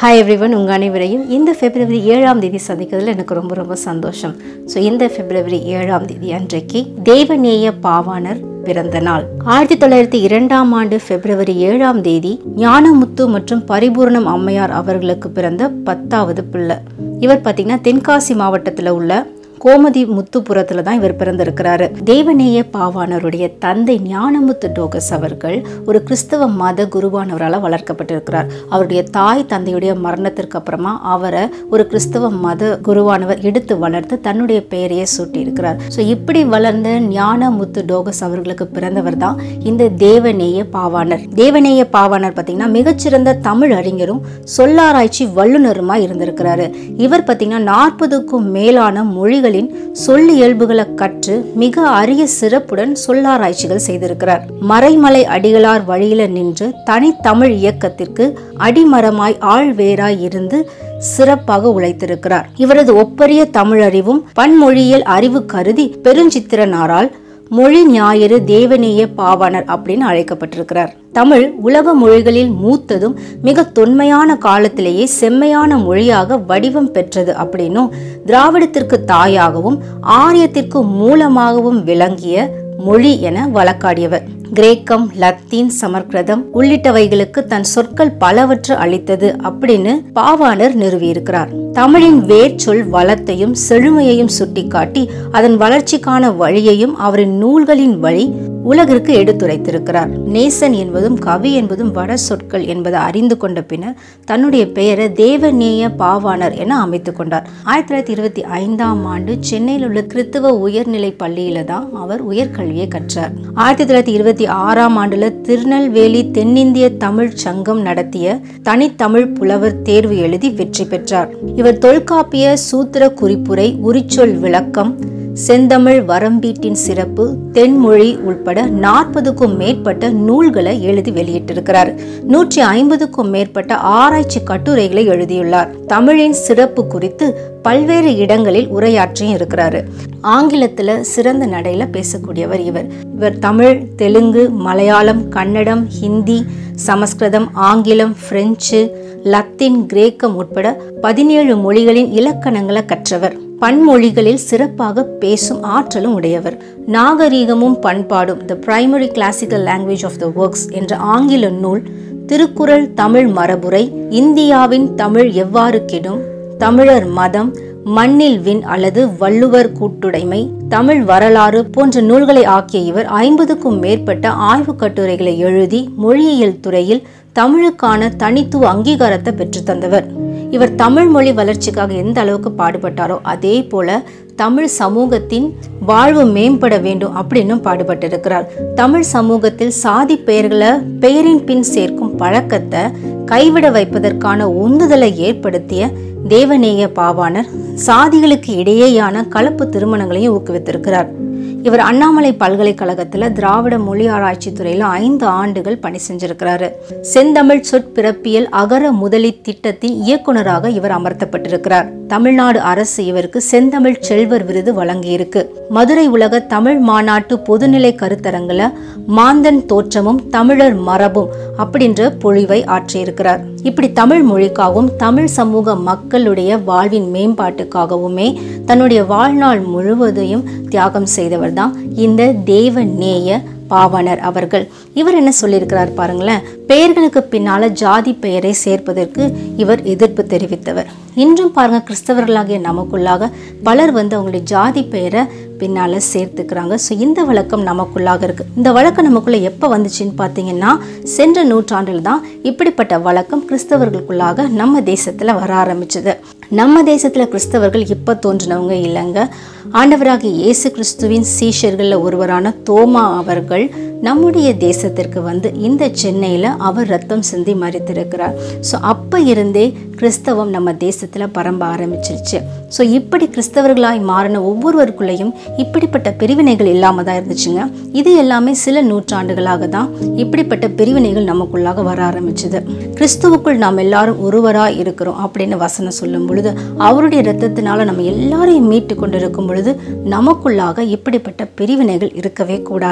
hi everyone உங்கள் அனைவரையும் இந்த பிப்ரவரி ஏழாம் தேதி சந்திக்கிறதுல எனக்கு ரொம்ப ரொம்ப சந்தோஷம் ஸோ இந்த பிப்ரவரி ஏழாம் தேதி அன்றைக்கு தேவநேய பாவாணர் பிறந்த நாள் ஆயிரத்தி தொள்ளாயிரத்தி இரண்டாம் ஆண்டு பிப்ரவரி ஏழாம் தேதி ஞானமுத்து மற்றும் பரிபூர்ணம் அம்மையார் அவர்களுக்கு பிறந்த பத்தாவது பிள்ளை இவர் பார்த்தீங்கன்னா தென்காசி மாவட்டத்தில் உள்ள கோமதி முத்துப்புறத்துல தான் இவர் பிறந்திருக்கிறாரு தேவநேய பாவாணருடைய தந்தை ஞானமுத்து டோகஸ் அவர்கள் ஒரு கிறிஸ்தவ மத குருவானவரால் வளர்க்கப்பட்டிருக்கிறார் அவருடைய தாய் தந்தையுடைய மரணத்திற்கு அப்புறமா அவரை ஒரு கிறிஸ்தவ மத குருவானவர் எடுத்து வளர்த்து தன்னுடைய பெயரையே சூட்டியிருக்கிறார் ஸோ இப்படி வளர்ந்த ஞானமுத்து டோகஸ் அவர்களுக்கு பிறந்தவர் தான் இந்த தேவநேய பாவாணர் தேவநேய பாவாணர் பார்த்தீங்கன்னா மிகச்சிறந்த தமிழ் அறிஞரும் சொல்லாராய்ச்சி வல்லுநருமா இருந்திருக்கிறாரு இவர் பார்த்தீங்கன்னா நாற்பதுக்கும் மேலான மொழிகளின் சொல்லி இயல்புகளை கற்று மிக அரிய சிறப்புடன் சொல்லாராய்ச்சிகள் செய்திருக்கிறார் மறைமலை அடிகளார் வழியில நின்று தனித்தமிழ் இயக்கத்திற்கு அடிமரமாய் ஆழ்வேராய் இருந்து சிறப்பாக உழைத்திருக்கிறார் இவரது ஒப்பரிய தமிழறிவும் பன்மொழியியல் அறிவு கருதி பெருஞ்சித்திரனாரால் மொழி ஞாயிறு தேவநேய பாவாணர் அப்படின்னு அழைக்கப்பட்டிருக்கிறார் தமிழ் உலக மொழிகளில் மூத்ததும் மிக தொன்மையான காலத்திலேயே செம்மையான மொழியாக வடிவம் பெற்றது அப்படின்னும் திராவிடத்திற்கு தாயாகவும் ஆரியத்திற்கு மூலமாகவும் விளங்கிய மொழி என வழக்காடியவர் கிரேக்கம் லத்தீன் சமர்கிருதம் உள்ளிட்டவைகளுக்கு தன் சொற்கள் பலவற்று அளித்தது அப்படின்னு பாவாணர் நிறுவியிருக்கிறார் தமிழின் வேர்ச்சொல் வளத்தையும் செழுமையையும் சுட்டிக்காட்டி அதன் வளர்ச்சிக்கான வழியையும் அவரின் நூல்களின் வழி உலகிற்கு எடுத்துரைத்திருக்கிறார் நேசன் என்பதும் கவி என்பதும் வட சொற்கள் என்பதை அறிந்து கொண்ட பின்னர் தன்னுடைய பெயரை தேவநேய பாவாணர் என அமைத்துக் கொண்டார் ஆயிரத்தி தொள்ளாயிரத்தி இருபத்தி ஐந்தாம் ஆண்டு சென்னையில் உள்ள கிறித்துவ உயர்நிலை பள்ளியில தான் அவர் உயர்கல்வியை கற்றார் ஆயிரத்தி தொள்ளாயிரத்தி இருபத்தி ஆறாம் ஆண்டுல திருநெல்வேலி தென்னிந்திய தமிழ் சங்கம் நடத்திய தனித்தமிழ் புலவர் தேர்வு எழுதி வெற்றி பெற்றார் இவர் தொல்காப்பிய சூத்திர குறிப்புரை உரிச்சொல் விளக்கம் செந்தமிழ் வரம்பீட்டின் சிறப்பு தென்மொழி உட்பட நாற்பதுக்கும் மேற்பட்ட நூல்களை எழுதி வெளியிட்டிருக்கிறார் நூற்றி ஐம்பதுக்கும் மேற்பட்ட ஆராய்ச்சி கட்டுரைகளை எழுதியுள்ளார் தமிழின் சிறப்பு குறித்து பல்வேறு இடங்களில் உரையாற்றியும் இருக்கிறாரு ஆங்கிலத்துல சிறந்த நடையில பேசக்கூடியவர் இவர் இவர் தமிழ் தெலுங்கு மலையாளம் கன்னடம் ஹிந்தி சமஸ்கிருதம் ஆங்கிலம் பிரெஞ்சு லத்தீன் கிரேக்கம் உட்பட பதினேழு மொழிகளின் இலக்கணங்களை கற்றவர் பன்மொழிகளில் சிறப்பாக பேசும் ஆற்றலும் உடையவர் நாகரீகமும் பண்பாடும் the primary classical language of the works என்ற ஆங்கில நூல் திருக்குறள் தமிழ் மரபுரை இந்தியாவின் தமிழ் எவ்வாறு கெடும் தமிழர் மதம் மண்ணில் வின் அல்லது வள்ளுவர் கூட்டுடைமை தமிழ் வரலாறு போன்ற நூல்களை ஆக்கிய இவர் ஐம்பதுக்கும் மேற்பட்ட ஆய்வு கட்டுரைகளை எழுதி மொழியியல் துறையில் தமிழுக்கான தனித்துவ அங்கீகாரத்தை பெற்று தந்தவர் இவர் தமிழ் மொழி வளர்ச்சிக்காக எந்த அளவுக்கு பாடுபட்டாரோ அதே போல தமிழ் சமூகத்தின் வாழ்வு மேம்பட வேண்டும் அப்படின்னும் பாடுபட்டிருக்கிறார் தமிழ் சமூகத்தில் சாதி பெயர்களை பெயரின் பின் சேர்க்கும் பழக்கத்தை கைவிட வைப்பதற்கான உந்துதலை ஏற்படுத்திய தேவநேய பாவாணர் சாதிகளுக்கு இடையேயான கலப்பு திருமணங்களையும் ஊக்குவித்திருக்கிறார் இவர் அண்ணாமலை பல்கலைக்கழகத்துல திராவிட மொழி ஆராய்ச்சி துறையில ஐந்து ஆண்டுகள் பணி செஞ்சிருக்கிறாரு செந்தமிழ் சொற்பிறப்பியல் அகர முதலி திட்டத்தின் இயக்குனராக இவர் அமர்த்தப்பட்டிருக்கிறார் தமிழ்நாடு அரசு இவருக்கு செந்தமிழ் செல்வர் விருது வழங்கியிருக்கு மதுரை உலக தமிழ் மாநாட்டு பொதுநிலை கருத்தரங்குல மாந்தன் தோற்றமும் தமிழர் மரபும் அப்படின்ற பொழிவை ஆற்றியிருக்கிறார் இப்படி தமிழ் மொழிக்காகவும் தமிழ் சமூக மக்களுடைய வாழ்வின் மேம்பாட்டுக்காகவுமே தன்னுடைய வாழ்நாள் முழுவதையும் தியாகம் செய்தவர் தான் இந்த தேவநேய பாவனர் அவர்கள் இவர் என்ன சொல்லியிருக்கிறார் பாருங்களேன் பெயர்களுக்கு பின்னால ஜாதி பெயரை சேர்ப்பதற்கு இவர் எதிர்ப்பு தெரிவித்தவர் இன்றும் பாருங்க கிறிஸ்தவர்களாகிய நமக்குள்ளாக பலர் வந்து அவங்களுடைய ஜாதி பெயரை பின்னால சேர்த்துக்கிறாங்க ஸோ இந்த வழக்கம் நமக்குள்ளாக இருக்கு இந்த வழக்கம் நமக்குள்ள எப்போ வந்துச்சுன்னு பார்த்தீங்கன்னா சென்ற நூற்றாண்டில் தான் இப்படிப்பட்ட வழக்கம் கிறிஸ்தவர்களுக்குள்ளாக நம்ம தேசத்துல வர ஆரம்பிச்சது நம்ம தேசத்துல கிறிஸ்தவர்கள் இப்ப தோன்றினவங்க இல்லைங்க ஆண்டவராகிய இயேசு கிறிஸ்துவின் சீஷர்களில் ஒருவரான தோமா அவர்கள் நம்முடைய தேசத்திற்கு வந்து இந்த சென்னையில் அவர் ரத்தம் சிந்தி மறித்திருக்கிறார் ஸோ அப்போ இருந்தே கிறிஸ்தவம் நம்ம தேசத்தில் பரம்ப ஆரம்பிச்சிருச்சு ஸோ இப்படி கிறிஸ்தவர்களாய் மாறின ஒவ்வொருவருக்குள்ளேயும் இப்படிப்பட்ட பிரிவினைகள் இல்லாமல் தான் இருந்துச்சுங்க இது எல்லாமே சில நூற்றாண்டுகளாக தான் இப்படிப்பட்ட பிரிவினைகள் நமக்குள்ளாக வர ஆரம்பிச்சது கிறிஸ்துவுக்குள் நாம் எல்லாரும் ஒருவராக இருக்கிறோம் அப்படின்னு வசனம் சொல்லும் பொழுது அவருடைய ரத்தத்தினால நம்ம எல்லாரையும் மீட்டு கொண்டிருக்கும் பொழுது நமக்குள்ளாக இப்படிப்பட்ட பிரிவினைகள் இருக்கவே கூடாது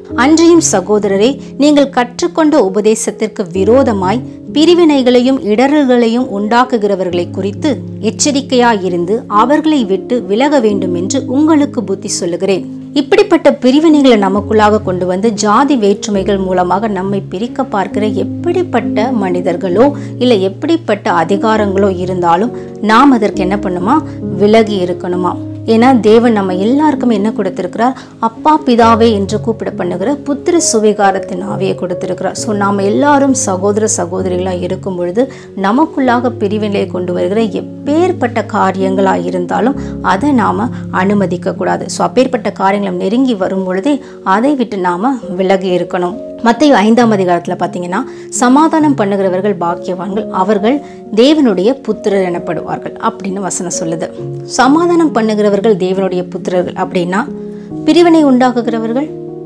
அன்றையும் சகோதரரே நீங்கள் கற்றுக்கொண்ட உபதேசத்திற்கு விரோதமாய் பிரிவினைகளையும் இடர்களையும் உண்டாக்குகிறவர்களை குறித்து எச்சரிக்கையாயிருந்து அவர்களை விட்டு விலக வேண்டும் என்று உங்களுக்கு புத்தி சொல்லுகிறேன் இப்படிப்பட்ட பிரிவினைகளை நமக்குள்ளாக கொண்டு வந்து ஜாதி வேற்றுமைகள் மூலமாக நம்மை பிரிக்க பார்க்கிற எப்படிப்பட்ட மனிதர்களோ இல்லை எப்படிப்பட்ட அதிகாரங்களோ இருந்தாலும் நாம் அதற்கு என்ன பண்ணுமா விலகி இருக்கணுமா ஏன்னா தேவன் நம்ம எல்லாருக்குமே என்ன கொடுத்திருக்கிறார் அப்பா பிதாவே என்று கூப்பிட பண்ணுகிற புத்திர சுவிகாரத்தின் ஆவியை கொடுத்திருக்கிறார் ஸோ நாம் எல்லாரும் சகோதர சகோதரிகளாக இருக்கும் பொழுது நமக்குள்ளாக பிரிவினை கொண்டு வருகிற எப்பேற்பட்ட காரியங்களாக இருந்தாலும் அதை நாம் அனுமதிக்க கூடாது ஸோ அப்பேற்பட்ட காரியங்களை நெருங்கி வரும் பொழுதே அதை விட்டு நாம் விலகி இருக்கணும் மத்திய ஐந்தாம் அதிகாரத்தில் பார்த்தீங்கன்னா சமாதானம் பண்ணுகிறவர்கள் பாக்கியவான்கள் அவர்கள் தேவனுடைய புத்திரர் எனப்படுவார்கள் அப்படின்னு வசனம் சொல்லுது சமாதானம் பண்ணுகிறவர்கள் தேவனுடைய புத்திரர்கள் அப்படின்னா பிரிவினை உண்டாக்குகிறவர்கள்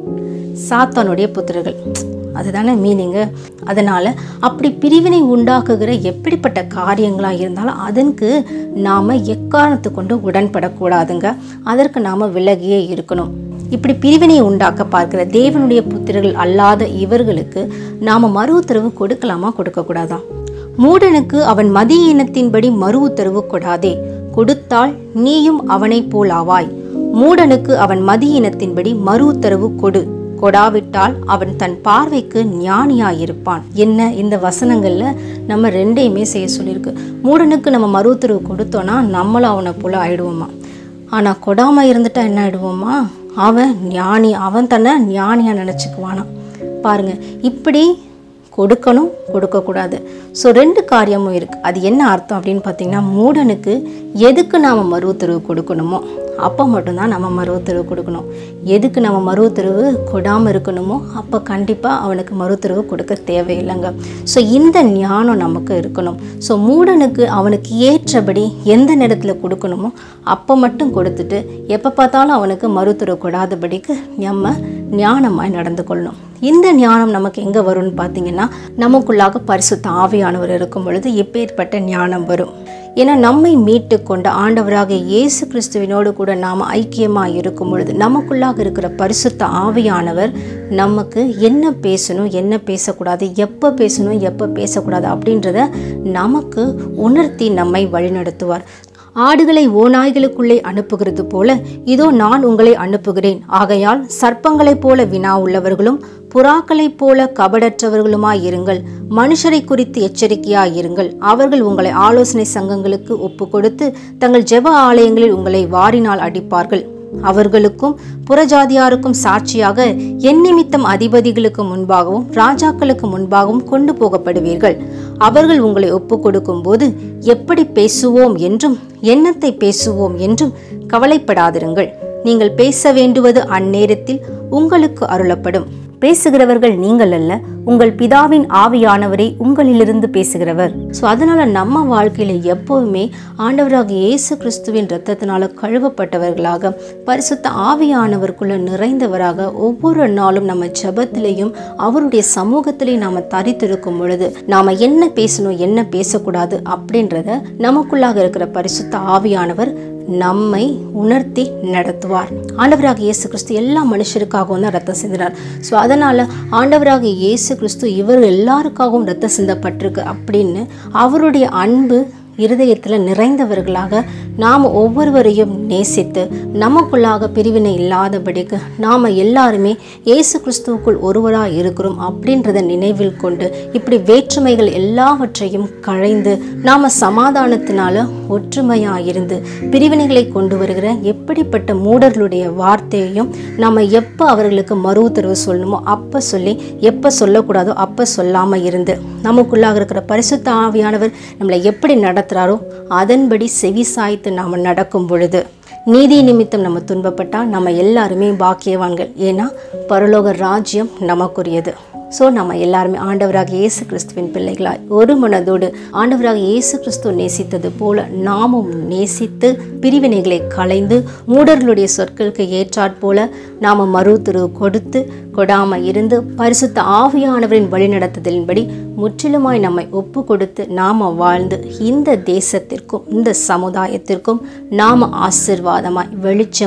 சாத்தானுடைய புத்திரர்கள் அதுதானே மீனிங்கு அதனால் அப்படி பிரிவினை உண்டாக்குகிற எப்படிப்பட்ட காரியங்களாக இருந்தாலும் அதற்கு நாம் எக்காரணத்து கொண்டு உடன்படக்கூடாதுங்க அதற்கு நாம் விலகியே இருக்கணும் இப்படி பிரிவினை உண்டாக்க பார்க்கிற தேவனுடைய புத்திரர்கள் அல்லாத இவர்களுக்கு நாம் மறு உத்தரவு கொடுக்கலாமா கொடுக்கக்கூடாதா மூடனுக்கு அவன் மதிய இனத்தின்படி மறு உத்தரவு கொடாதே கொடுத்தால் நீயும் அவனைப் போலாவாய் மூடனுக்கு அவன் மதிய இனத்தின்படி மறு உத்தரவு கொடு கொடாவிட்டால் அவன் தன் பார்வைக்கு ஞானியாயிருப்பான் என்ன இந்த வசனங்கள்ல நம்ம ரெண்டையுமே செய்ய சொல்லியிருக்கு மூடனுக்கு நம்ம மறு உத்தரவு கொடுத்தோன்னா நம்மளும் அவனை போல ஆயிடுவோமா ஆனா கொடாம இருந்துட்டா என்ன ஆயிடுவோமா அவன் ஞானி அவன் தன்னை ஞானியா நினச்சிக்குவானாம் பாருங்க இப்படி கொடுக்கணும் கொடுக்கக்கூடாது ஸோ ரெண்டு காரியமும் இருக்குது அது என்ன அர்த்தம் அப்படின்னு பார்த்தீங்கன்னா மூடனுக்கு எதுக்கு நாம் மறு உத்தரவு கொடுக்கணுமோ அப்போ மட்டும்தான் நம்ம மறு உத்தரவு கொடுக்கணும் எதுக்கு நம்ம மறு உத்தரவு கொடாமல் இருக்கணுமோ அப்போ கண்டிப்பாக அவனுக்கு மறு உத்தரவு கொடுக்க தேவையில்லைங்க ஸோ இந்த ஞானம் நமக்கு இருக்கணும் ஸோ மூடனுக்கு அவனுக்கு ஏற்றபடி எந்த நேரத்தில் கொடுக்கணுமோ அப்போ மட்டும் கொடுத்துட்டு எப்போ பார்த்தாலும் அவனுக்கு மறுத்துறவு கொடாதபடிக்கு நம்ம ஞானமாய் நடந்து கொள்ளணும் இந்த ஞானம் நமக்கு எங்கே வரும்னு பார்த்தீங்கன்னா நமக்குள்ளாக பரிசுத்த ஆவியானவர் இருக்கும் பொழுது எப்பேற்பட்ட ஞானம் வரும் ஏன்னா நம்மை மீட்டு கொண்ட ஆண்டவராக இயேசு கிறிஸ்துவினோடு கூட நாம் ஐக்கியமாக இருக்கும் பொழுது நமக்குள்ளாக இருக்கிற பரிசுத்த ஆவியானவர் நமக்கு என்ன பேசணும் என்ன பேசக்கூடாது எப்போ பேசணும் எப்போ பேசக்கூடாது அப்படின்றத நமக்கு உணர்த்தி நம்மை வழிநடத்துவார் ஆடுகளை ஓநாய்களுக்குள்ளே அனுப்புகிறது போல இதோ நான் உங்களை அனுப்புகிறேன் ஆகையால் சர்ப்பங்களைப் போல வினா உள்ளவர்களும் புறாக்களைப் போல கபடற்றவர்களுமாய் இருங்கள் மனுஷரை குறித்து எச்சரிக்கையாய் இருங்கள் அவர்கள் உங்களை ஆலோசனை சங்கங்களுக்கு ஒப்பு கொடுத்து தங்கள் ஜெப ஆலயங்களில் உங்களை வாரினால் அடிப்பார்கள் அவர்களுக்கும் புறஜாதியாருக்கும் சாட்சியாக என் நிமித்தம் அதிபதிகளுக்கு முன்பாகவும் ராஜாக்களுக்கு முன்பாகவும் கொண்டு போகப்படுவீர்கள் அவர்கள் உங்களை ஒப்பு கொடுக்கும்போது எப்படி பேசுவோம் என்றும் எண்ணத்தை பேசுவோம் என்றும் கவலைப்படாதிருங்கள் நீங்கள் பேச வேண்டுவது அந்நேரத்தில் உங்களுக்கு அருளப்படும் பேசுகிறவர்கள் நீங்கள் அல்ல உங்கள் பிதாவின் ஆவியானவரை உங்களிலிருந்து பேசுகிறவர் ஸோ அதனால நம்ம வாழ்க்கையில எப்போவுமே ஆண்டவராக இயேசு கிறிஸ்துவின் இரத்தத்தினால கழுவப்பட்டவர்களாக பரிசுத்த ஆவியானவருக்குள்ள நிறைந்தவராக ஒவ்வொரு நாளும் நம்ம ஜெபத்திலையும் அவருடைய சமூகத்திலையும் நாம தரித்திருக்கும் பொழுது நாம என்ன பேசணும் என்ன பேசக்கூடாது அப்படின்றத நமக்குள்ளாக இருக்கிற பரிசுத்த ஆவியானவர் நம்மை உணர்த்தி நடத்துவார் ஆண்டவராக இயேசு கிறிஸ்து எல்லா மனுஷருக்காகவும் தான் ரத்தம் சிந்தினார் ஸோ அதனால ஆண்டவராக இயேசு கிறிஸ்து இவர் எல்லாருக்காகவும் ரத்தம் சிந்தப்பட்டிருக்கு அப்படின்னு அவருடைய அன்பு இருதயத்தில் நிறைந்தவர்களாக நாம் ஒவ்வொருவரையும் நேசித்து நமக்குள்ளாக பிரிவினை இல்லாதபடிக்கு நாம் எல்லாருமே இயேசு கிறிஸ்துவுக்குள் ஒருவராக இருக்கிறோம் அப்படின்றத நினைவில் கொண்டு இப்படி வேற்றுமைகள் எல்லாவற்றையும் களைந்து நாம் சமாதானத்தினால ஒற்றுமையாக இருந்து பிரிவினைகளை கொண்டு வருகிற எப்படிப்பட்ட மூடர்களுடைய வார்த்தையையும் நம்ம எப்போ அவர்களுக்கு மறு உத்தரவு சொல்லணுமோ அப்போ சொல்லி எப்போ சொல்லக்கூடாதோ அப்போ சொல்லாமல் இருந்து நமக்குள்ளாக இருக்கிற பரிசுத்த ஆவியானவர் நம்மளை எப்படி நடத்துகிறாரோ அதன்படி செவி சாய்த்து நாம் நடக்கும் பொழுது நீதி நிமித்தம் நம்ம துன்பப்பட்டால் நம்ம எல்லாருமே பாக்கியவான்கள் ஏன்னா பரலோக ராஜ்யம் நமக்குரியது ஸோ நம்ம எல்லாருமே ஆண்டவராக இயேசு கிறிஸ்துவின் பிள்ளைகளாய் ஒரு மனதோடு ஆண்டவராக இயேசு கிறிஸ்து நேசித்தது போல நாமும் நேசித்து பிரிவினைகளை களைந்து மூடர்களுடைய சொற்களுக்கு ஏற்றாற் போல நாம் மறுத்துரு கொடுத்து கொடாம இருந்து பரிசுத்த ஆவியானவரின் வழிநடத்துதலின்படி முற்றிலுமாய் நம்மை ஒப்பு கொடுத்து நாம் வாழ்ந்து இந்த தேசத்திற்கும் இந்த சமுதாயத்திற்கும் நாம் ஆசிர்வாதமாய் வெளிச்சமாய்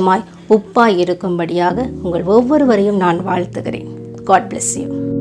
உப்பாய் இருக்கும்படியாக உங்கள் ஒவ்வொருவரையும் நான் வாழ்த்துகிறேன் காட் bless you